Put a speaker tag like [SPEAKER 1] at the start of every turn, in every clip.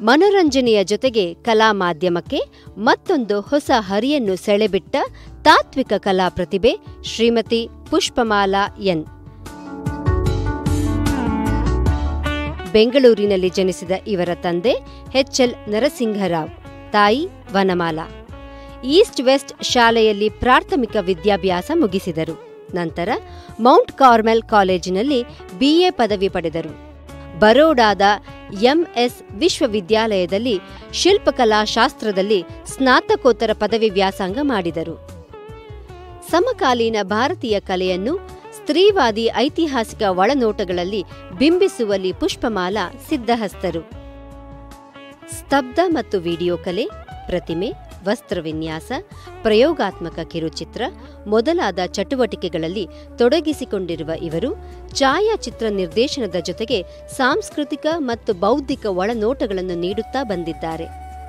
[SPEAKER 1] ಮನೋರಂಜನೆಯ ಜೊತೆಗೆ ಕಲಾ ಮಾಧ್ಯಮಕ್ಕೆ ಮತ್ತೊಂದು ಹೊಸ ಹರಿಯನ್ನು ಸೆಳೆಬಿಟ್ಟ ತಾತ್ವಿಕ ಕಲಾ ಪ್ರತಿಭೆ ಶ್ರೀಮತಿ ಪುಷ್ಪಮಾಲಾ ಎನ್ ಬೆಂಗಳೂರಿನಲ್ಲಿ ಜನಿಸಿದ ಇವರ ತಂದೆ ಎಚ್ಎಲ್ ನರಸಿಂಹರಾವ್ ತಾಯಿ ವನಮಾಲಾ ಈಸ್ಟ್ ವೆಸ್ಟ್ ಶಾಲೆಯಲ್ಲಿ ಪ್ರಾಥಮಿಕ ವಿದ್ಯಾಭ್ಯಾಸ ಮುಗಿಸಿದರು ನಂತರ ಮೌಂಟ್ ಕಾರ್ಮೆಲ್ ಕಾಲೇಜಿನಲ್ಲಿ ಬಿಎ ಪದವಿ ಪಡೆದರು ಬರೋಡಾದ ಎಂಎಸ್ ವಿಶ್ವವಿದ್ಯಾಲಯದಲ್ಲಿ ಶಿಲ್ಪಕಲಾ ಶಾಸ್ತ್ರದಲ್ಲಿ ಸ್ನಾತಕೋತ್ತರ ಪದವಿ ವ್ಯಾಸಂಗ ಮಾಡಿದರು ಸಮಕಾಲೀನ ಭಾರತೀಯ ಕಲೆಯನ್ನು ಸ್ತ್ರೀವಾದಿ ಐತಿಹಾಸಿಕ ಒಳನೋಟಗಳಲ್ಲಿ ಬಿಂಬಿಸುವಲ್ಲಿ ಪುಷ್ಪಮಾಲಾ ಸಿದ್ಧಹಸ್ತರು ಸ್ತಬ್ಧ ಮತ್ತು ವಿಡಿಯೋ ಕಲೆ ಪ್ರತಿಮೆ ವಸ್ತ್ರವಿನ್ಯಾಸ ಪ್ರಯೋಗಾತ್ಮಕ ಕಿರುಚಿತ್ರ ಮೊದಲಾದ ಚಟುವಟಿಕೆಗಳಲ್ಲಿ ತೊಡಗಿಸಿಕೊಂಡಿರುವ ಇವರು ಛಾಯಾಚಿತ್ರ ನಿರ್ದೇಶನದ ಜೊತೆಗೆ ಸಾಂಸ್ಕೃತಿಕ ಮತ್ತು ಬೌದ್ಧಿಕ ಒಳನೋಟಗಳನ್ನು ನೀಡುತ್ತಾ ಬಂದಿದ್ದಾರೆ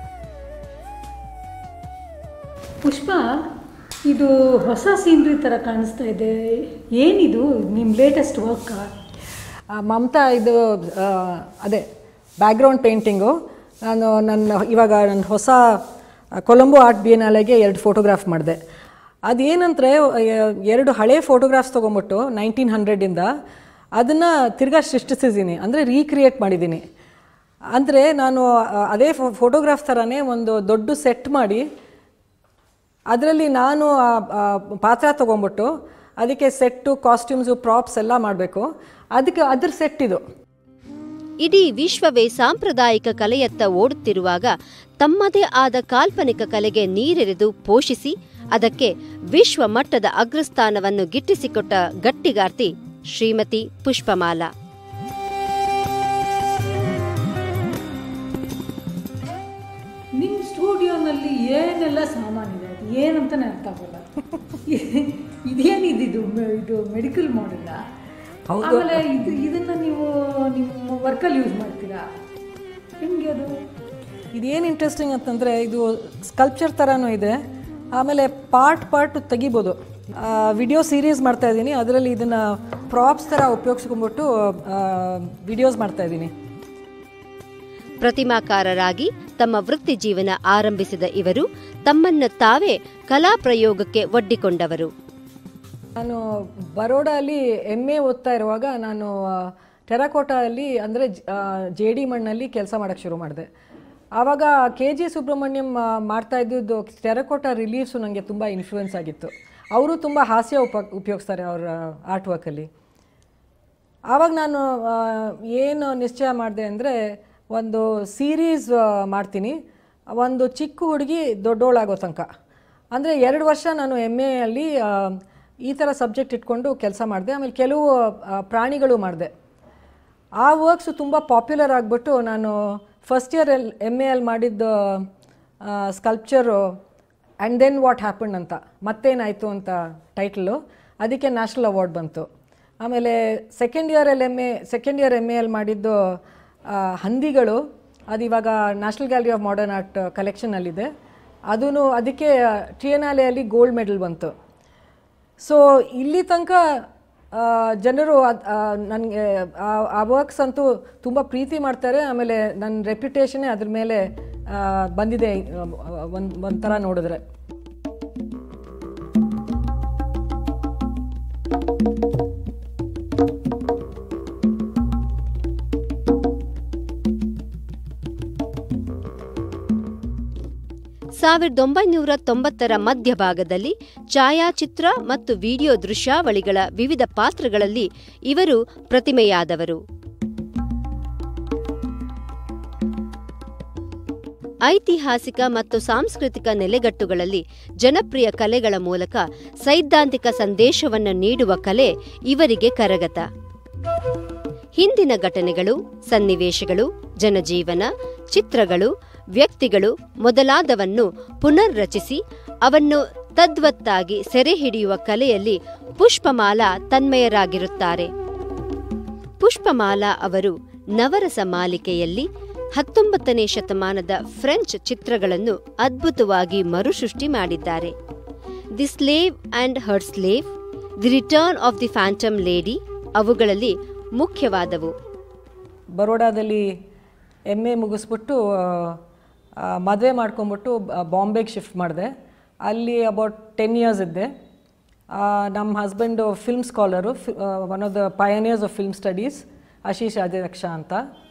[SPEAKER 2] ಪುಷ್ಪ ಇದು ಹೊಸ ಸೀನ್ರಿ ಥರ ಕಾಣಿಸ್ತಾ ಇದೆ ಏನಿದು ನಿಮ್ಮ ಲೇಟೆಸ್ಟ್ ವರ್ಕ್
[SPEAKER 3] ಆ, ಮಮತಾ ಇದು ಆ, ಅದೇ ಬ್ಯಾಕ್ಗ್ರೌಂಡ್ ಪೇಂಟಿಂಗು ನಾನು ನನ್ನ ಇವಾಗ ನನ್ನ ಹೊಸ ಕೊಲಂಬೋ ಆರ್ಟ್ ಬಿಯನಾಲೆಗೆ ಎರಡು ಫೋಟೋಗ್ರಾಫ್ ಮಾಡಿದೆ ಅದೇನಂದರೆ ಎರಡು ಹಳೆ ಫೋಟೋಗ್ರಾಫ್ಸ್ ತೊಗೊಂಬಿಟ್ಟು ನೈನ್ಟೀನ್ ಹಂಡ್ರೆಡಿಂದ ಅದನ್ನು ತಿರ್ಗಾ ಸೃಷ್ಟಿಸಿದ್ದೀನಿ ಅಂದರೆ ರೀಕ್ರಿಯೇಟ್ ಮಾಡಿದ್ದೀನಿ ಅಂದರೆ ನಾನು ಆ, ಅದೇ ಫೋಟೋಗ್ರಾಫ್ ಥರನೇ ಒಂದು ದೊಡ್ಡ ಸೆಟ್ ಮಾಡಿ ಅದರಲ್ಲಿ ನಾನು ಆ, ಆ, ಪಾತ್ರ ತೊಗೊಂಬಿಟ್ಟು ಅದಕ್ಕೆ ಸೆಟ್ಟು ಕಾಸ್ಟ್ಯೂಮ್ಸು ಪ್ರಾಪ್ಸ್ ಎಲ್ಲ ಮಾಡಬೇಕು ಅದಕ್ಕೆ ಅದ್ರ ಸೆಟ್ ಇದು
[SPEAKER 1] ಇಡೀ ವಿಶ್ವವೇ ಸಾಂಪ್ರದಾಯಿಕ ಕಲೆಯತ್ತ ಓಡುತ್ತಿರುವಾಗ ತಮ್ಮದೇ ಆದ ಕಾಲ್ಪನಿಕ ಕಲೆಗೆ ನೀರೆರೆದು ಪೋಷಿಸಿ ಅದಕ್ಕೆ ವಿಶ್ವ ಮಟ್ಟದ ಅಗ್ರಸ್ಥಾನವನ್ನು ಗಿಟ್ಟಿಸಿಕೊಟ್ಟ ಗಟ್ಟಿಗಾರ್ತಿ ಶ್ರೀಮತಿ ಪುಷ್ಪಮಾಲಾ
[SPEAKER 2] ನಿಮ್ಮ ಸ್ಟುಡಿಯೋನಲ್ಲಿ ಏನೆಲ್ಲ ಸಾಮಾನಿದೆ ಅದು ಏನಂತಾನೆ ಅರ್ಥ ಆಗಲ್ಲ ಇದೇನಿದು ಇದು ಮೆಡಿಕಲ್ ಮಾಡಲ್ಲ
[SPEAKER 3] ಹೌದು.
[SPEAKER 2] ಆಮೇಲೆ ಇದು ಇದನ್ನ ನೀವು ನಿಮ್ಮ ವರ್ಕಲ್ಲಿ ಯೂಸ್ ಮಾಡ್ತೀರಾ ಹೆಂಗೆ ಅದು
[SPEAKER 3] ಇದೇನು ಇಂಟ್ರೆಸ್ಟಿಂಗ್ ಅಂತಂದರೆ ಇದು ಸ್ಕಲ್ಪ್ಚರ್ ಥರನೂ ಇದೆ ಆಮೇಲೆ ಪಾರ್ಟ್ ಪಾರ್ಟ್ ತೆಗಿಬೋದು ವಿಡಿಯೋ ಸೀರೀಸ್ ಮಾಡ್ತಾ ಇದ್ದೀನಿ ಅದರಲ್ಲಿ ಇದನ್ನು ಪ್ರಾಪ್ಸ್ ಥರ ಉಪಯೋಗಿಸ್ಕೊಂಬಿಟ್ಟು ವಿಡಿಯೋಸ್ ಮಾಡ್ತಾ ಇದ್ದೀನಿ
[SPEAKER 1] ಪ್ರತಿಮಾಕಾರರಾಗಿ ತಮ್ಮ ವೃತ್ತಿ ಜೀವನ ಆರಂಭಿಸಿದ ಇವರು ತಮ್ಮನ್ನು ತಾವೇ ಕಲಾ ಪ್ರಯೋಗಕ್ಕೆ ಒಡ್ಡಿಕೊಂಡವರು
[SPEAKER 3] ನಾನು ಬರೋಡಾಲಿ ಎಮ್ ಎ ಓದ್ತಾ ಇರುವಾಗ ನಾನು ಟೆರಾಕೋಟಾದಲ್ಲಿ ಅಂದರೆ ಜೆ ಡಿ ಮಣ್ಣಲ್ಲಿ ಕೆಲಸ ಮಾಡೋಕ್ಕೆ ಶುರು ಮಾಡಿದೆ ಆವಾಗ ಕೆ ಜಿ ಸುಬ್ರಹ್ಮಣ್ಯಂ ಆ, ಮಾಡ್ತಾ ಇದ್ದಿದ್ದು ಟೆರಕೋಟಾ ರಿಲೀಫ್ಸು ನನಗೆ ತುಂಬ ಇನ್ಫ್ಲೂಯೆನ್ಸ್ ಆಗಿತ್ತು ಅವರು ತುಂಬ ಹಾಸ್ಯ ಉಪ ಉಪಯೋಗಿಸ್ತಾರೆ ಅವರ ಆರ್ಟ್ ವರ್ಕಲ್ಲಿ ಆವಾಗ ನಾನು ಆ, ಏನು ನಿಶ್ಚಯ ಮಾಡಿದೆ ಅಂದರೆ ಒಂದು ಸೀರೀಸ್ ಮಾಡ್ತೀನಿ ಒಂದು ಚಿಕ್ಕ ಹುಡುಗಿ ದೊಡ್ಡೋಳಾಗೋ ತನಕ ಅಂದರೆ ಎರಡು ವರ್ಷ ನಾನು ಎಮ್ ಎ ಅಲ್ಲಿ ಆ, ಈ ಥರ ಸಬ್ಜೆಕ್ಟ್ ಇಟ್ಕೊಂಡು ಕೆಲಸ ಮಾಡಿದೆ ಆಮೇಲೆ ಕೆಲವು ಆ, ಪ್ರಾಣಿಗಳು ಮಾಡಿದೆ ಆ ವರ್ಕ್ಸು ತುಂಬ ಪಾಪ್ಯುಲರ್ ಆಗಿಬಿಟ್ಟು ನಾನು first year L M A ಅಲ್ಲಿ ಮಾಡಿದ್ದು sculpture and then what happen ಅಂತ ಮತ್ತೇನಾಯಿತು ಅಂತ ಟೈಟ್ಲು ಅದಕ್ಕೆ ನ್ಯಾಷನಲ್ ಅವಾರ್ಡ್ ಬಂತು ಆಮೇಲೆ ಸೆಕೆಂಡ್ ಇಯರಲ್ಲಿ M A second year M A ಅಲ್ಲಿ ಮಾಡಿದ್ದು ಆ, ಹಂದಿಗಳು ಅದು ಇವಾಗ national gallery of modern art ಕಲೆಕ್ಷನಲ್ಲಿದೆ ಅದೂ ಅದಕ್ಕೆ ಟ್ರಿಯನಾಲೆಯಲ್ಲಿ ಗೋಲ್ಡ್ ಮೆಡಲ್ ಬಂತು ಸೊ ಇಲ್ಲಿ ತನಕ ಆ, ಜನರು ನನಗೆ ಆ ವರ್ಕ್ಸ್ ಅಂತೂ ತುಂಬ ಪ್ರೀತಿ ಮಾಡ್ತಾರೆ ಆಮೇಲೆ ನನ್ನ ರೆಪ್ಯುಟೇಷನ್ನೇ ಅದ್ರ ಮೇಲೆ ಆ, ಬಂದಿದೆ ಒಂದು ಒಂಥರ ನೋಡಿದ್ರೆ
[SPEAKER 1] ಸಾವಿರದ ಒಂಬೈನೂರ ತೊಂಬತ್ತರ ಮಧ್ಯಭಾಗದಲ್ಲಿ ಛಾಯಾಚಿತ್ರ ಮತ್ತು ವಿಡಿಯೋ ದೃಶ್ಯಾವಳಿಗಳ ವಿವಿಧ ಪಾತ್ರಗಳಲ್ಲಿ ಇವರು ಪ್ರತಿಮೆಯಾದವರು ಐತಿಹಾಸಿಕ ಮತ್ತು ಸಾಂಸ್ಕೃತಿಕ ನೆಲೆಗಟ್ಟುಗಳಲ್ಲಿ ಜನಪ್ರಿಯ ಕಲೆಗಳ ಮೂಲಕ ಸೈದ್ಧಾಂತಿಕ ಸಂದೇಶವನ್ನು ನೀಡುವ ಕಲೆ ಇವರಿಗೆ ಕರಗತ ಹಿಂದಿನ ಘಟನೆಗಳು ಸನ್ನಿವೇಶಗಳು ಜನಜೀವನ ಚಿತ್ರಗಳು ವ್ಯಕ್ತಿಗಳು ಮೊದಲಾದವನ್ನು ಪುನರ್ರಚಿಸಿ ಅವನ್ನು ತದ್ವತ್ತಾಗಿ ಸೆರೆ ಹಿಡಿಯುವ ಕಲೆಯಲ್ಲಿ ಪುಷ್ಪಮಾಲಾ ತನ್ಮಯರಾಗಿರುತ್ತಾರೆ ಪುಷ್ಪಮಾಲಾ ಅವರು ನವರಸ ಮಾಲಿಕೆಯಲ್ಲಿ ಹತ್ತೊಂಬತ್ತನೇ ಶತಮಾನದ ಫ್ರೆಂಚ್ ಚಿತ್ರಗಳನ್ನು ಅದ್ಭುತವಾಗಿ ಮರುಸೃಷ್ಟಿ ಮಾಡಿದ್ದಾರೆ the slave and her slave the return of the phantom lady ಅವುಗಳಲ್ಲಿ ಮುಖ್ಯವಾದವು
[SPEAKER 3] ಬರೋಡಾದಲ್ಲಿ ಎಮ್ ಎ ಮುಗಿಸ್ಬಿಟ್ಟು ಮದುವೆ ಮಾಡ್ಕೊಂಬಿಟ್ಟು ಬಾಂಬೆಗೆ ಶಿಫ್ಟ್ ಮಾಡಿದೆ ಅಲ್ಲಿ ಅಬೌಟ್ ಟೆನ್ ಇಯರ್ಸ್ ಇದ್ದೆ ಆ, ನಮ್ಮ husband film scholar one of the pioneers of film studies Ashish Adhyaksha ಅಂತ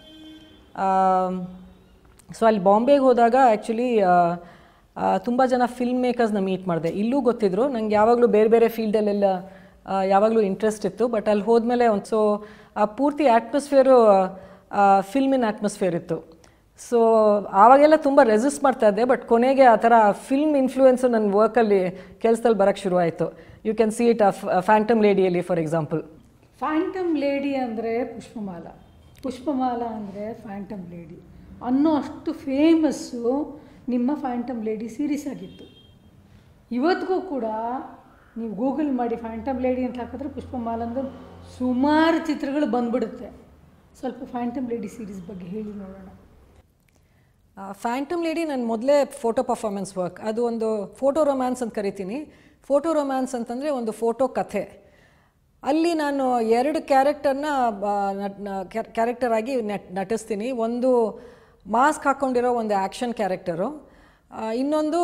[SPEAKER 3] ಸೊ ಅಲ್ಲಿ ಬಾಂಬೆಗೆ ಹೋದಾಗ ಆ್ಯಕ್ಚುಲಿ ತುಂಬ ಜನ ಫಿಲ್ಮ್ ಮೇಕರ್ಸ್ನ ಮೀಟ್ ಮಾಡಿದೆ ಇಲ್ಲೂ ಗೊತ್ತಿದ್ರು ನಂಗೆ ಯಾವಾಗಲೂ ಬೇರೆ ಬೇರೆ ಫೀಲ್ಡಲ್ಲೆಲ್ಲ ಯಾವಾಗಲೂ ಇಂಟ್ರೆಸ್ಟ್ ಇತ್ತು ಬಟ್ ಅಲ್ಲಿ ಹೋದ್ಮೇಲೆ ಒಂದು ಸೊ ಆ ಪೂರ್ತಿ ಆಟ್ಮಾಸ್ಫಿಯರು ಫಿಲ್ಮಿನ ಆಟ್ಮಾಸ್ಫಿಯರ್ ಇತ್ತು ಸೊ ಆವಾಗೆಲ್ಲ ತುಂಬ ರೆಸಿಸ್ಟ್ ಮಾಡ್ತಾ ಇದ್ದೆ ಬಟ್ ಕೊನೆಗೆ ಆ ಥರ ಫಿಲ್ಮ್ ಇನ್ಫ್ಲೂಯೆನ್ಸು ನನ್ನ ವರ್ಕಲ್ಲಿ ಕೆಲಸದಲ್ಲಿ ಬರೋಕ್ಕೆ ಶುರು ಆಯಿತು ಯು ಕ್ಯಾನ್ ಸಿ ಇಟ್ ಆ ಫ್ಯಾಂಟಮ್ ಲೇಡಿಯಲ್ಲಿ ಫಾರ್ ಎಕ್ಸಾಂಪಲ್
[SPEAKER 2] ಫ್ಯಾಂಟಮ್ ಲೇಡಿ ಅಂದರೆ ಪುಷ್ಪಮಾಲ ಪುಷ್ಪಮಾಲ ಅಂದರೆ ಫ್ಯಾಂಟಮ್ ಲೇಡಿ ಅನ್ನೋ ಅಷ್ಟು ಫೇಮಸ್ಸು ನಿಮ್ಮ ಫ್ಯಾಂಟಮ್ ಲೇಡಿ ಸೀರೀಸ್ ಆಗಿತ್ತು ಇವತ್ತಿಗೂ ಕೂಡ ನೀವು ಗೂಗಲ್ ಮಾಡಿ ಫ್ಯಾಂಟಮ್ ಲೇಡಿ ಅಂತ ಹಾಕಿದ್ರೆ ಪುಷ್ಪಮಾಲ ಅಂದ್ರೆ ಸುಮಾರು ಚಿತ್ರಗಳು ಬಂದ್ಬಿಡುತ್ತೆ ಸ್ವಲ್ಪ ಫ್ಯಾಂಟಮ್ ಲೇಡಿ ಸೀರೀಸ್ ಬಗ್ಗೆ ಹೇಳಿ ನೋಡೋಣ
[SPEAKER 3] ಫ್ಯಾಂಟಮ್ ಲೇಡಿ ನನ್ನ ಮೊದಲೇ ಫೋಟೋ ಪರ್ಫಾರ್ಮೆನ್ಸ್ ವರ್ಕ್ ಅದು ಒಂದು ಫೋಟೋ ರೊಮ್ಯಾನ್ಸ್ ಅಂತ ಕರಿತೀನಿ ಫೋಟೋ ರೊಮ್ಯಾನ್ಸ್ ಅಂತಂದರೆ ಒಂದು ಫೋಟೋ ಕಥೆ ಅಲ್ಲಿ ನಾನು ಎರಡು ಕ್ಯಾರೆಕ್ಟರ್ನ ಕ್ಯಾರೆಕ್ಟರ್ ಆಗಿ ನಟ್ ನಟಿಸ್ತೀನಿ ಒಂದು ಮಾಸ್ಕ್ ಹಾಕ್ಕೊಂಡಿರೋ ಒಂದು ಆ್ಯಕ್ಷನ್ ಕ್ಯಾರೆಕ್ಟರು ಇನ್ನೊಂದು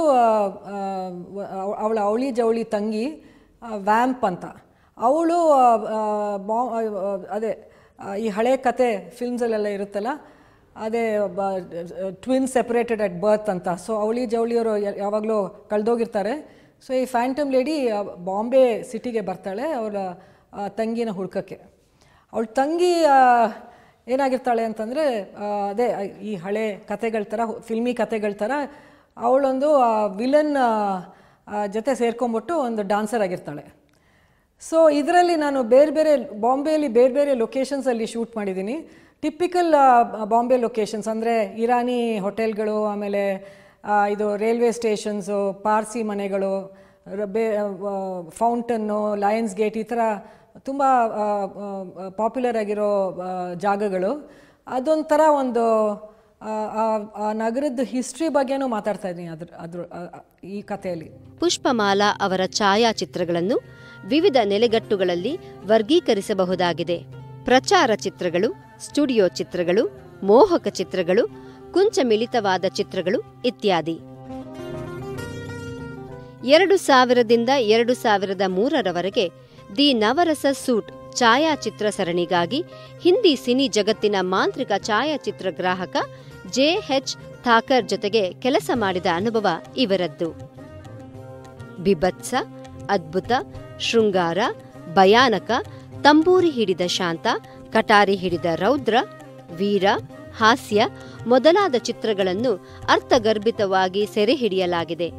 [SPEAKER 3] ಅವಳ ಅವಳಿ ಜವಳಿ ತಂಗಿ ವ್ಯಾಂಪ್ ಅಂತ ಅವಳು ಬಾ ಅದೇ ಆ, ಈ ಹಳೆ ಕತೆ ಫಿಲ್ಮ್ಸಲ್ಲೆಲ್ಲ ಇರುತ್ತಲ್ಲ ಅದೇ ಟ್ವಿನ್ ಸೆಪರೇಟೆಡ್ ಅಟ್ ಬರ್ತ್ ಅಂತ ಸೊ ಅವಳಿ ಜವಳಿಯವರು ಯಾವಾಗಲೂ ಕಳೆದೋಗಿರ್ತಾರೆ ಸೊ ಈ ಫ್ಯಾಂಟಮ್ ಲೇಡಿ ಬಾಂಬೆ ಸಿಟಿಗೆ ಬರ್ತಾಳೆ ಅವಳ ಆ, ತಂಗಿನ ಹುಡ್ಕಕ್ಕೆ ಅವಳ ತಂಗಿ ಆ, ಏನಾಗಿರ್ತಾಳೆ ಅಂತಂದರೆ ಅದೇ ಈ ಹಳೆ ಕತೆಗಳ ಥರ ಫಿಲ್ಮಿ ಕತೆಗಳ ಥರ ಅವಳೊಂದು ವಿಲನ್ ಜೊತೆ ಸೇರ್ಕೊಂಬಿಟ್ಟು ಒಂದು ಡಾನ್ಸರ್ ಆಗಿರ್ತಾಳೆ ಸೊ ಇದರಲ್ಲಿ ನಾನು ಬೇರೆ ಬೇರೆ ಬಾಂಬೆಯಲ್ಲಿ ಬೇರೆ ಬೇರೆ ಲೊಕೇಶನ್ಸಲ್ಲಿ ಶೂಟ್ ಮಾಡಿದ್ದೀನಿ ಟಿಪಿಕಲ್ ಬಾಂಬೆ ಲೊಕೇಶನ್ಸ್ ಅಂದರೆ ಇರಾನಿ ಹೋಟೆಲ್ಗಳು ಆಮೇಲೆ ಆ, ಇದು ರೈಲ್ವೆ ಸ್ಟೇಷನ್ಸು ಪಾರ್ಸಿ ಮನೆಗಳು ರ- ಬೇ ಫೌಂಟನ್ನು ಲಯನ್ಸ್ ಗೇಟ್ ಈ ಥರ ತುಂಬ ಪಾಪ್ಯುಲರ್ ಆಗಿರೋ ಆ, ಜಾಗಗಳು ಅದೊಂಥರ ಒಂದು ಆ, ಆ- ಆ ನಗರದ ಹಿಸ್ಟ್ರಿ ಬಗ್ಗೆನೂ ಮಾತಾಡ್ತಾ ಇದ್ದೀನಿ ಅದ್ರ ಅದ್ರ ಆ- ಆ- ಈ ಕಥೆಯಲ್ಲಿ
[SPEAKER 1] ಪುಷ್ಪಮಾಲಾ ಅವರ ಛಾಯಾಚಿತ್ರಗಳನ್ನು ವಿವಿಧ ನೆಲೆಗಟ್ಟುಗಳಲ್ಲಿ ವರ್ಗೀಕರಿಸಬಹುದಾಗಿದೆ ಪ್ರಚಾರ ಚಿತ್ರಗಳು ಸ್ಟುಡಿಯೋ ಚಿತ್ರಗಳು ಮೋಹಕ ಚಿತ್ರಗಳು ಕುಂಚ ಮಿಳಿತವಾದ ಚಿತ್ರಗಳು ಇತ್ಯಾದಿ ಎರಡು ಸಾವಿರದಿಂದ ಎರಡು ಸಾವಿರದ ಮೂರರವರೆಗೆ ದಿ ನವರಸ ಸೂಟ್ ಛಾಯಾಚಿತ್ರ ಸರಣಿಗಾಗಿ ಹಿಂದಿ ಸಿನಿ ಜಗತ್ತಿನ ಮಾಂತ್ರಿಕ ಛಾಯಾಚಿತ್ರ ಗ್ರಾಹಕ ಜೆಎಚ್ ಥಾಕರ್ ಜೊತೆಗೆ ಕೆಲಸ ಮಾಡಿದ ಅನುಭವ ಇವರದ್ದು ಬಿಭತ್ಸ ಅದ್ಭುತ ಶೃಂಗಾರ ಭಯಾನಕ ತಂಬೂರಿ ಹಿಡಿದ ಶಾಂತ ಕಟಾರಿ ಹಿಡಿದ ರೌದ್ರ ವೀರ ಹಾಸ್ಯ ಮೊದಲಾದ ಚಿತ್ರಗಳನ್ನು ಅರ್ಥಗರ್ಭಿತವಾಗಿ ಸೆರೆ ಹಿಡಿಯಲಾಗಿದೆ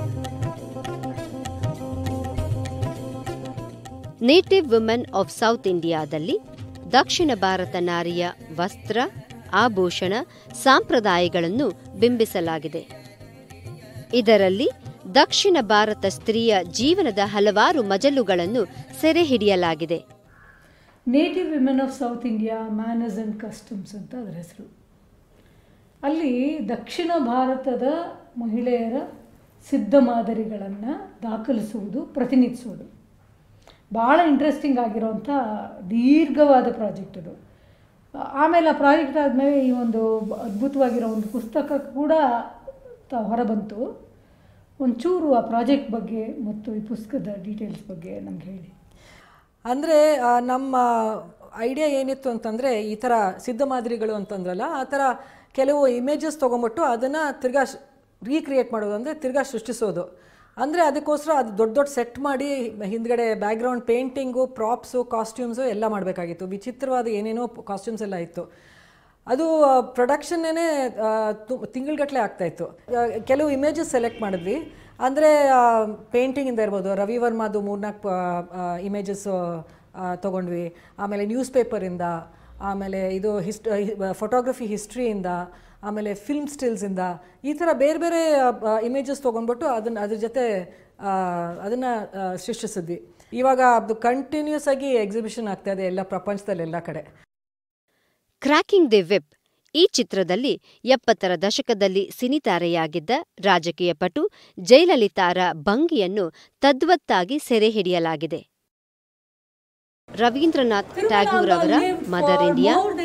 [SPEAKER 1] ನೇಟಿವ್ ವುಮೆನ್ ಆಫ್ ಸೌತ್ ಇಂಡಿಯಾದಲ್ಲಿ ದಕ್ಷಿಣ ಭಾರತ ನಾರಿಯ ವಸ್ತ್ರ ಆಭೂಷಣ ಸಂಪ್ರದಾಯಗಳನ್ನು ಬಿಂಬಿಸಲಾಗಿದೆ ಇದರಲ್ಲಿ ದಕ್ಷಿಣ ಭಾರತ ಸ್ತ್ರೀಯ ಜೀವನದ ಹಲವಾರು ಮಜಲುಗಳನ್ನು ಸೆರೆ ಹಿಡಿಯಲಾಗಿದೆ
[SPEAKER 2] native women of South India manners and customs ಅಂತ ಅದರ ಹೆಸರು ಅಲ್ಲಿ ದಕ್ಷಿಣ ಭಾರತದ ಮಹಿಳೆಯರ ಸಿದ್ಧ ಮಾದರಿಗಳನ್ನು ದಾಖಲಿಸುವುದು ಪ್ರತಿನಿಧಿಸುವುದು ಭಾಳ ಇಂಟ್ರೆಸ್ಟಿಂಗ್ ಆಗಿರೋಂಥ ದೀರ್ಘವಾದ ಪ್ರಾಜೆಕ್ಟ್ ಅದು ಆಮೇಲೆ ಆ ಪ್ರಾಜೆಕ್ಟ್ ಆದಮೇಲೆ ಈ ಒಂದು ಬ- ಅದ್ಭುತವಾಗಿರೋ ಒಂದು ಪುಸ್ತಕ ಕೂಡ ತ ಹೊರಬಂತು ಒಂಚೂರು ಆ ಪ್ರಾಜೆಕ್ಟ್ ಬಗ್ಗೆ ಮತ್ತು ಈ ಪುಸ್ತಕದ ಡೀಟೇಲ್ಸ್ ಬಗ್ಗೆ ನಮ್ಗೆ ಹೇಳಿ
[SPEAKER 3] ಅಂದರೆ ನಮ್ಮ ಐಡಿಯಾ ಏನಿತ್ತು ಅಂತಂದರೆ ಈ ಥರ ಸಿದ್ಧ ಮಾದರಿಗಳು ಅಂತಂದ್ರಲ್ಲ ಆ ಥರ ಕೆಲವು ಇಮೇಜಸ್ ತೊಗೊಂಬಿಟ್ಟು ಅದನ್ನು ತಿರ್ಗಾ ರೀಕ್ರಿಯೇಟ್ ಮಾಡೋದು ಅಂದರೆ ತಿರ್ಗಾ ಸೃಷ್ಟಿಸೋದು ಅಂದರೆ ಅದಕ್ಕೋಸ್ಕರ ಅದು ದೊಡ್ಡ ದೊಡ್ಡ ಸೆಟ್ ಮಾಡಿ ಹಿಂದ್ಗಡೆ ಬ್ಯಾಕ್ಗ್ರೌಂಡ್ ಪೇಂಟಿಂಗು ಪ್ರಾಪ್ಸು ಕಾಸ್ಟ್ಯೂಮ್ಸು ಎಲ್ಲ ಮಾಡಬೇಕಾಗಿತ್ತು ವಿಚಿತ್ರವಾದ ಏನೇನೋ ಕಾಸ್ಟ್ಯೂಮ್ಸ್ ಎಲ್ಲ ಇತ್ತು ಅದು ಪ್ರೊಡಕ್ಷನ್ನೇ ತಿಂಗಳಗಟ್ಟಲೆ ಆಗ್ತಾಯಿತ್ತು ಕೆಲವು ಇಮೇಜಸ್ ಸೆಲೆಕ್ಟ್ ಮಾಡಿದ್ವಿ ಅಂದರೆ ಪೇಂಟಿಂಗಿಂದ ಇರ್ಬೋದು ರವಿ ವರ್ಮಾದು ಮೂರ್ನಾಲ್ಕು ಇಮೇಜಸ್ ತೊಗೊಂಡ್ವಿ ಆಮೇಲೆ ನ್ಯೂಸ್ ಪೇಪರಿಂದ ಆಮೇಲೆ ಇದು ಹಿಸ್ಟ್ ಫೋಟೋಗ್ರಫಿ ಹಿಸ್ಟ್ರಿಯಿಂದ ಆಮೇಲೆ ಫಿಲ್ಮ್ ಸ್ಟಿಲ್ಸಿಂದ ಈ ಥರ ಬೇರೆ ಬೇರೆ ಇಮೇಜಸ್ ತೊಗೊಂಡ್ಬಿಟ್ಟು ಅದನ್ನು ಅದ್ರ ಜೊತೆ ಅದನ್ನು ಸೃಷ್ಟಿಸಿದ್ವಿ ಇವಾಗ ಅದು ಕಂಟಿನ್ಯೂಸ್ ಆಗಿ ಎಕ್ಸಿಬಿಷನ್ ಆಗ್ತಾ ಇದೆ ಎಲ್ಲ ಪ್ರಪಂಚದಲ್ಲಿ ಎಲ್ಲ ಕಡೆ
[SPEAKER 1] ಕ್ರ್ಯಾಕಿಂಗ್ ದಿ ವೆಬ್ ಈ ಚಿತ್ರದಲ್ಲಿ ಎಪ್ಪತ್ತರ ದಶಕದಲ್ಲಿ ಸಿನಿತಾರೆಯಾಗಿದ್ದ ರಾಜಕೀಯ ಪಟು ಜಯಲಲಿತಾರ ಭಂಗಿಯನ್ನು ತದ್ವತ್ತಾಗಿ ಸೆರೆ ಹಿಡಿಯಲಾಗಿದೆ ರವೀಂದ್ರನಾಥ್ ಟ್ಯಾಗೂರ್ ಅವರ ಮದರ್ ಇಂಡಿಯಾ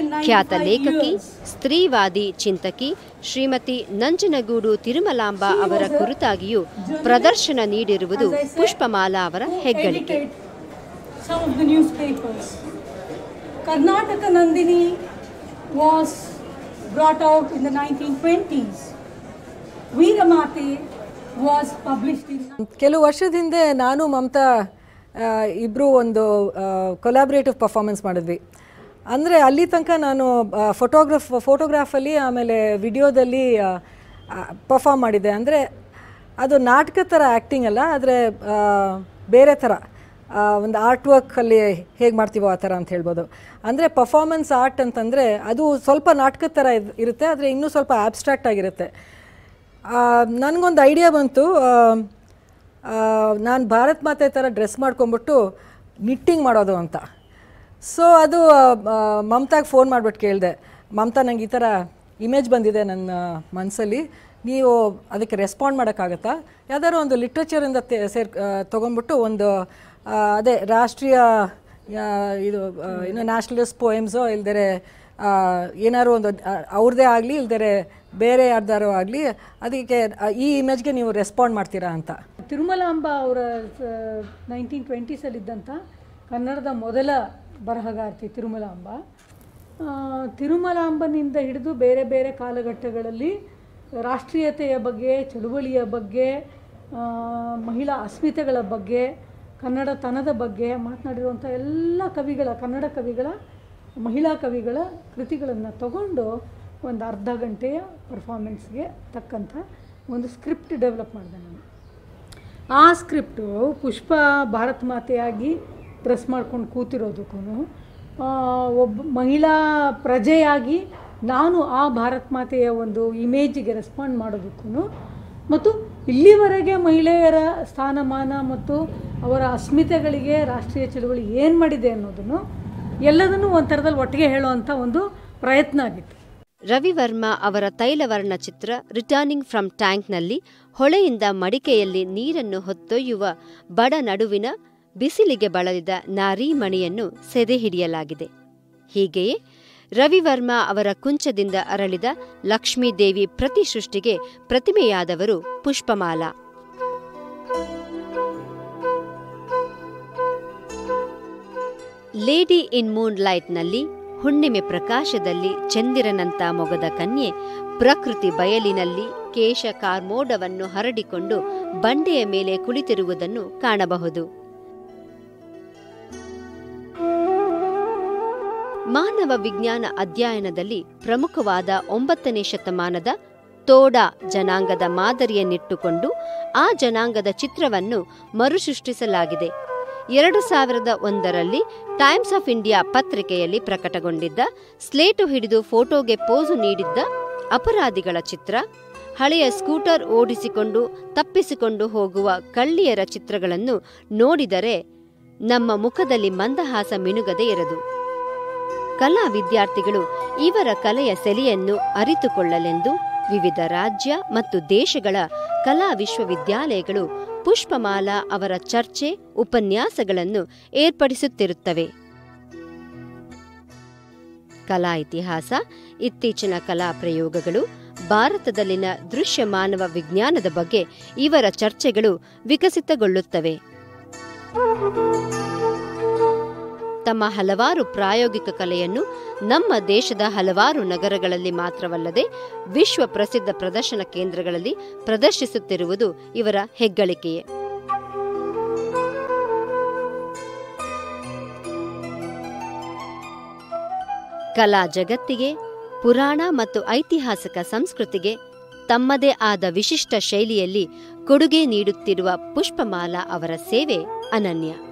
[SPEAKER 1] ಖ್ಯಾತ ಲೇಖಕಿ ಸ್ತ್ರೀವಾದಿ ಚಿಂತಕಿ ಶ್ರೀಮತಿ ನಂಜನಗೂಡು ತಿರುಮಲಾಂಬ ಅವರ ಕುರಿತಾಗಿಯೂ ಪ್ರದರ್ಶನ ನೀಡಿರುವುದು ಪುಷ್ಪಮಾಲಾ ಅವರ ಹೆಗ್ಗಳಿಕೆ
[SPEAKER 4] some of the newspapers. Karnataka Nandini was brought out in the 1920s. Veeramate was published in
[SPEAKER 3] ಕೆಲವು ವರ್ಷದ ಹಿಂದೆ ನಾನು ಮಮತಾ ಇಬ್ಬರು ಒಂದು ಕೊಲಾಬ್ರೇಟಿವ್ ಪರ್ಫಾರ್ಮೆನ್ಸ್ ಮಾಡಿದ್ವಿ ಅಂದರೆ ಅಲ್ಲಿ ತನಕ ನಾನು ಫೋಟೋಗ್ರಾಫ್ ಫೋಟೋಗ್ರಾಫಲ್ಲಿ ಆಮೇಲೆ ವಿಡಿಯೋದಲ್ಲಿ ಪರ್ಫಾರ್ಮ್ ಮಾಡಿದ್ದೆ ಅಂದರೆ ಅದು ನಾಟಕ ಥರ ಆ್ಯಕ್ಟಿಂಗ್ ಅಲ್ಲ ಆದರೆ ಬೇರೆ ಥರ ಆ, ಒಂದು ಆರ್ಟ್ ವರ್ಕಲ್ಲಿ ಹೇಗೆ ಮಾಡ್ತೀವೋ ಆ ಥರ ಅಂತ ಹೇಳ್ಬೋದು ಅಂದರೆ ಪರ್ಫಾರ್ಮೆನ್ಸ್ ಆರ್ಟ್ ಅಂತಂದರೆ ಅದು ಸ್ವಲ್ಪ ನಾಟಕದ ಥರ ಇರ್- ಇರುತ್ತೆ ಆದರೆ ಇನ್ನೂ ಸ್ವಲ್ಪ ಆಬ್ಸ್ಟ್ರಾಕ್ಟ್ ಆಗಿರುತ್ತೆ ನನಗೊಂದು ಐಡಿಯಾ ಬಂತು ನಾನು ಭಾರತ್ ಮಾತೆ ಥರ ಡ್ರೆಸ್ ಮಾಡ್ಕೊಂಬಿಟ್ಟು ನಿಟ್ಟಿಂಗ್ ಮಾಡೋದು ಅಂತ ಸೊ ಅದು ಮಮತಾಗೆ ಫೋನ್ ಮಾಡಿಬಿಟ್ಟು ಕೇಳಿದೆ ಮಮತಾ ನಂಗೆ ಈ ಥರ ಇಮೇಜ್ ಬಂದಿದೆ ನನ್ನ ಮನಸ್ಸಲ್ಲಿ ನೀವು ಅದಕ್ಕೆ ರೆಸ್ಪಾಂಡ್ ಮಾಡೋಕ್ಕಾಗತ್ತಾ ಯಾವ್ದಾದ್ರು ಒಂದು ಲಿಟ್ರೇಚರಿಂದ ಸೇರ್ ತೊಗೊಂಡ್ಬಿಟ್ಟು ಒಂದು ಆ, ಅದೇ ರಾಷ್ಟ್ರೀಯ ಆ, ಇದು ಆ, ಏನು ನ್ಯಾಷನಲಿಸ್ಟ್ ಪೋಯಮ್ಸೋ ಇಲ್ದರೆ ಏನಾದ್ರು ಒಂದು ಅವ್ರದ್ದೇ ಆಗಲಿ ಇಲ್ದರೆ ಬೇರೆ ಯಾರ್ದಾರು ಆಗಲಿ ಅದಕ್ಕೆ ಆ, ಈ ಇಮೇಜ್ಗೆ ನೀವು ರೆಸ್ಪಾಂಡ್ ಮಾಡ್ತೀರಾ ಅಂತ
[SPEAKER 2] ತಿರುಮಲಾಂಬ ಅವರ ನೈನ್ಟೀನ್ ಟ್ವೆಂಟೀಸಲ್ಲಿದ್ದಂಥ ಕನ್ನಡದ ಮೊದಲ ಬರಹಗಾರ್ತಿ ತಿರುಮಲಾಂಬ ಆ, ತಿರುಮಲಾಂಬನಿಂದ ಹಿಡಿದು ಬೇರೆ ಬೇರೆ ಕಾಲಘಟ್ಟಗಳಲ್ಲಿ ರಾಷ್ಟ್ರೀಯತೆಯ ಬಗ್ಗೆ ಚಳುವಳಿಯ ಬಗ್ಗೆ ಆ, ಮಹಿಳಾ ಅಸ್ಮಿತೆಗಳ ಬಗ್ಗೆ ಕನ್ನಡತನದ ಬಗ್ಗೆ ಮಾತನಾಡಿರುವಂಥ ಎಲ್ಲ ಕವಿಗಳ ಕನ್ನಡ ಕವಿಗಳ ಮಹಿಳಾ ಕವಿಗಳ ಕೃತಿಗಳನ್ನು ತಗೊಂಡು ಒಂದು ಅರ್ಧ ಗಂಟೆಯ ಪರ್ಫಾರ್ಮೆನ್ಸ್ಗೆ ತಕ್ಕಂಥ ಒಂದು ಸ್ಕ್ರಿಪ್ಟ್ ಡೆವಲಪ್ ಮಾಡಿದೆ ನಾನು ಆ ಸ್ಕ್ರಿಪ್ಟು ಪುಷ್ಪ ಭಾರತ್ ಮಾತೆಯಾಗಿ ಡ್ರೆಸ್ ಮಾಡ್ಕೊಂಡು ಕೂತಿರೋದಕ್ಕೂ ಒಬ್ಬ ಮಹಿಳಾ ಪ್ರಜೆಯಾಗಿ ನಾನು ಆ ಭಾರತ್ ಮಾತೆಯ ಒಂದು ಇಮೇಜಿಗೆ ರೆಸ್ಪಾಂಡ್ ಮಾಡೋದಕ್ಕೂ ಮತ್ತು ಇಲ್ಲಿವರೆಗೆ ಮಹಿಳೆಯರ ಸ್ಥಾನಮಾನ ಮತ್ತು ಅವರ ಅಸ್ಮಿತೆಗಳಿಗೆ ರಾಷ್ಟ್ರೀಯ ಚಳುವಳಿ ಏನು ಮಾಡಿದೆ ಅನ್ನೋದನ್ನು ಎಲ್ಲದನ್ನೂ ಒಂದು ಥರದಲ್ಲಿ ಒಟ್ಟಿಗೆ ಹೇಳುವಂಥ ಒಂದು ಪ್ರಯತ್ನ ಆಗಿತ್ತು
[SPEAKER 1] ರವಿವರ್ಮ ಅವರ ತೈಲವರ್ಣ ಚಿತ್ರ ರಿಟರ್ನಿಂಗ್ ಫ್ರಮ್ ಟ್ಯಾಂಕ್ನಲ್ಲಿ ಹೊಳೆಯಿಂದ ಮಡಿಕೆಯಲ್ಲಿ ನೀರನ್ನು ಹೊತ್ತೊಯ್ಯುವ ಬಡ ನಡುವಿನ ಬಿಸಿಲಿಗೆ ಬಳಲಿದ ನಾರೀಮಣಿಯನ್ನು ಸೆದೆ ಹಿಡಿಯಲಾಗಿದೆ ಹೀಗೆಯೇ ರವಿವರ್ಮ ಅವರ ಕುಂಚದಿಂದ ಅರಳಿದ ಲಕ್ಷ್ಮೀದೇವಿ ಪ್ರತಿ ಸೃಷ್ಟಿಗೆ ಪ್ರತಿಮೆಯಾದವರು ಪುಷ್ಪಮಾಲಾ ಲೇಡಿ ಇನ್ ಮೂನ್ ಲೈಟ್ನಲ್ಲಿ ಹುಣ್ಣಿಮೆ ಪ್ರಕಾಶದಲ್ಲಿ ಚಂದಿರನಂತ ಮೊಗದ ಕನ್ಯೆ ಪ್ರಕೃತಿ ಬಯಲಿನಲ್ಲಿ ಕೇಶ ಕಾರ್ಮೋಡವನ್ನು ಹರಡಿಕೊಂಡು ಬಂಡೆಯ ಮೇಲೆ ಕುಳಿತಿರುವುದನ್ನು ಕಾಣಬಹುದು ಮಾನವ ವಿಜ್ಞಾನ ಅಧ್ಯಯನದಲ್ಲಿ ಪ್ರಮುಖವಾದ ಒಂಬತ್ತನೇ ಶತಮಾನದ ತೋಡಾ ಜನಾಂಗದ ಮಾದರಿಯನ್ನಿಟ್ಟುಕೊಂಡು ಆ ಜನಾಂಗದ ಚಿತ್ರವನ್ನು ಮರುಸೃಷ್ಟಿಸಲಾಗಿದೆ ಎರಡು ಸಾವಿರದ ಒಂದರಲ್ಲಿ ಟೈಮ್ಸ್ ಆಫ್ ಇಂಡಿಯಾ ಪತ್ರಿಕೆಯಲ್ಲಿ ಪ್ರಕಟಗೊಂಡಿದ್ದ ಸ್ಲೇಟು ಹಿಡಿದು ಫೋಟೋಗೆ ಪೋಸು ನೀಡಿದ್ದ ಅಪರಾಧಿಗಳ ಚಿತ್ರ ಹಳೆಯ ಸ್ಕೂಟರ್ ಓಡಿಸಿಕೊಂಡು ತಪ್ಪಿಸಿಕೊಂಡು ಹೋಗುವ ಕಳ್ಳಿಯರ ಚಿತ್ರಗಳನ್ನು ನೋಡಿದರೆ ನಮ್ಮ ಮುಖದಲ್ಲಿ ಮಂದಹಾಸ ಮಿನುಗದೆ ಇರದು ಕಲಾ ವಿದ್ಯಾರ್ಥಿಗಳು ಇವರ ಕಲೆಯ ಸೆಲೆಯನ್ನು ಅರಿತುಕೊಳ್ಳಲೆಂದು ವಿವಿಧ ರಾಜ್ಯ ಮತ್ತು ದೇಶಗಳ ಕಲಾ ವಿಶ್ವವಿದ್ಯಾಲಯಗಳು ಪುಷ್ಪಮಾಲಾ ಅವರ ಚರ್ಚೆ ಉಪನ್ಯಾಸಗಳನ್ನು ಏರ್ಪಡಿಸುತ್ತಿರುತ್ತವೆ ಕಲಾ ಇತಿಹಾಸ ಇತ್ತೀಚಿನ ಕಲಾ ಪ್ರಯೋಗಗಳು ಭಾರತದಲ್ಲಿನ ದೃಶ್ಯ ಮಾನವ ವಿಜ್ಞಾನದ ಬಗ್ಗೆ ಇವರ ಚರ್ಚೆಗಳು ವಿಕಸಿತಗೊಳ್ಳುತ್ತವೆ ತಮ್ಮ ಹಲವಾರು ಪ್ರಾಯೋಗಿಕ ಕಲೆಯನ್ನು ನಮ್ಮ ದೇಶದ ಹಲವಾರು ನಗರಗಳಲ್ಲಿ ಮಾತ್ರವಲ್ಲದೆ ವಿಶ್ವ ಪ್ರಸಿದ್ಧ ಪ್ರದರ್ಶನ ಕೇಂದ್ರಗಳಲ್ಲಿ ಪ್ರದರ್ಶಿಸುತ್ತಿರುವುದು ಇವರ ಹೆಗ್ಗಳಿಕೆಯೇ ಕಲಾ ಜಗತ್ತಿಗೆ ಪುರಾಣ ಮತ್ತು ಐತಿಹಾಸಿಕ ಸಂಸ್ಕೃತಿಗೆ ತಮ್ಮದೇ ಆದ ವಿಶಿಷ್ಟ ಶೈಲಿಯಲ್ಲಿ ಕೊಡುಗೆ ನೀಡುತ್ತಿರುವ ಪುಷ್ಪಮಾಲಾ ಅವರ ಸೇವೆ ಅನನ್ಯ